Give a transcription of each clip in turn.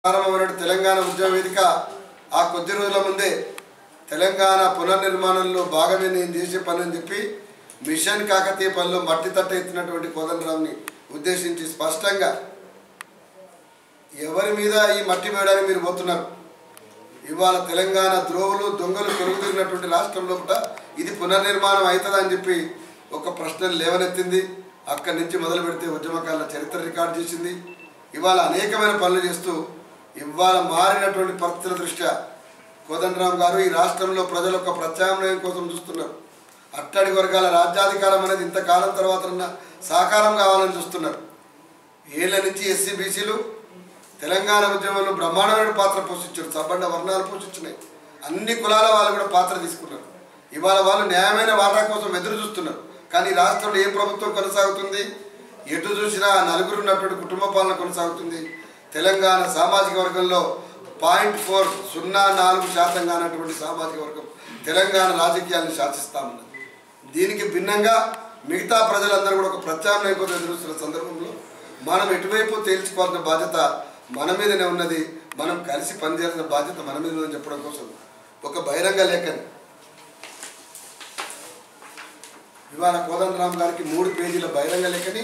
ప్రారంభమైన తెలంగాణ ఉద్యమ వేదిక ఆ కొద్ది రోజుల ముందే తెలంగాణ పునర్నిర్మాణంలో భాగమే నేను చేసే పని అని చెప్పి మిషన్ కాకతీయ పనిలో మట్టి తట్ట ఎత్తినటువంటి కోదండరాంని ఉద్దేశించి స్పష్టంగా ఎవరి మీద ఈ మట్టి వేయడానికి మీరు పోతున్నారు ఇవాళ తెలంగాణ ద్రోవులు దొంగలు కొరుగుతున్నటువంటి రాష్ట్రంలో కూడా ఇది పునర్నిర్మాణం అవుతుందా అని చెప్పి ఒక ప్రశ్న లేవనెత్తింది అక్కడి నుంచి మొదలు పెడితే ఉద్యమకాల చరిత్ర రికార్డు చేసింది ఇవాళ అనేకమైన పనులు చేస్తూ ఇవాళ మారినటువంటి పరిస్థితుల దృష్ట్యా కోదండరాం గారు ఈ రాష్ట్రంలో ప్రజలు ఒక ప్రత్యామ్నాయం కోసం చూస్తున్నారు అట్టడి వర్గాల రాజ్యాధికారం అనేది ఇంతకాలం తర్వాత సాకారం కావాలని చూస్తున్నారు ఏళ్ల నుంచి ఎస్సీ బీసీలు తెలంగాణ ఉద్యమంలో బ్రహ్మాండమైన పాత్ర పోషించారు సబ్బండ వర్ణాలు పోషించినాయి అన్ని కులాల వాళ్ళు కూడా పాత్ర తీసుకున్నారు ఇవాళ వాళ్ళు న్యాయమైన వాటా కోసం ఎదురు చూస్తున్నారు కానీ ఈ రాష్ట్రంలో ఏ ప్రభుత్వం కొనసాగుతుంది ఎటు చూసినా నలుగురు ఉన్నటువంటి కుటుంబ పాలన కొనసాగుతుంది తెలంగాణ సామాజిక వర్గంలో పాయింట్ ఫోర్ సున్నా నాలుగు శాతం కానటువంటి సామాజిక వర్గం తెలంగాణ రాజకీయాలను శాసిస్తామన్నది దీనికి భిన్నంగా మిగతా ప్రజలందరూ కూడా ఒక ప్రత్యామ్నాయం కోసం ఎదురుస్తున్న సందర్భంలో మనం ఎటువైపు తేల్చుకోవాల్సిన బాధ్యత మన మీదనే ఉన్నది మనం కలిసి పనిచేయాల్సిన బాధ్యత మన మీద ఉందని చెప్పడం కోసం ఒక బహిరంగ లేఖని ఇవాళ కోదండరామ్ గారికి మూడు పేజీల బహిరంగ లేఖని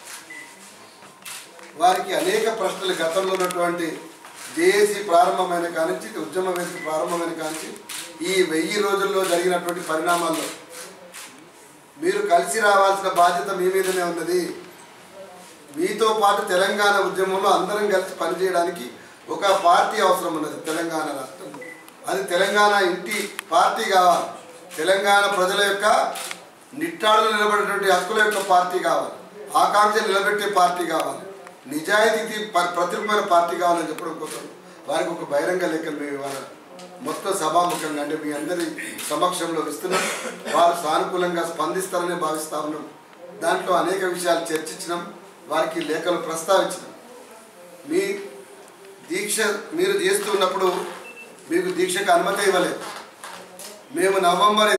వారికి అనేక ప్రశ్నలు గతంలో ఉన్నటువంటి జేఏసీ ప్రారంభమైన కానించి ఉద్యమ వేదిక ప్రారంభమైన కానించి ఈ వెయ్యి రోజుల్లో జరిగినటువంటి పరిణామాల్లో మీరు కలిసి రావాల్సిన బాధ్యత మీ మీదనే ఉన్నది మీతో పాటు తెలంగాణ ఉద్యమంలో అందరం కలిసి పనిచేయడానికి ఒక పార్టీ అవసరం ఉన్నది తెలంగాణ రాష్ట్రంలో అది తెలంగాణ ఇంటి పార్టీ కావాలి తెలంగాణ ప్రజల యొక్క నిట్టాడులు నిలబడేటువంటి హక్కుల యొక్క పార్టీ కావాలి ఆకాంక్ష నిలబెట్టే పార్టీ కావాలి నిజాయితీకి ప- ప్రతిరూపమైన పార్టీ కావాలని చెప్పడం కోసం వారికి ఒక బహిరంగ లేఖను మేము ఇవాళ మొత్తం సభాముఖంగా అంటే మీ అందరి సమక్షంలో ఇస్తున్నాం వారు సానుకూలంగా స్పందిస్తారని భావిస్తా ఉన్నాం దాంట్లో అనేక విషయాలు చర్చించినాం వారికి లేఖలు ప్రస్తావించినాం మీ దీక్ష మీరు చేస్తున్నప్పుడు మీకు దీక్షకు అనుమతి ఇవ్వలేదు మేము నవంబర్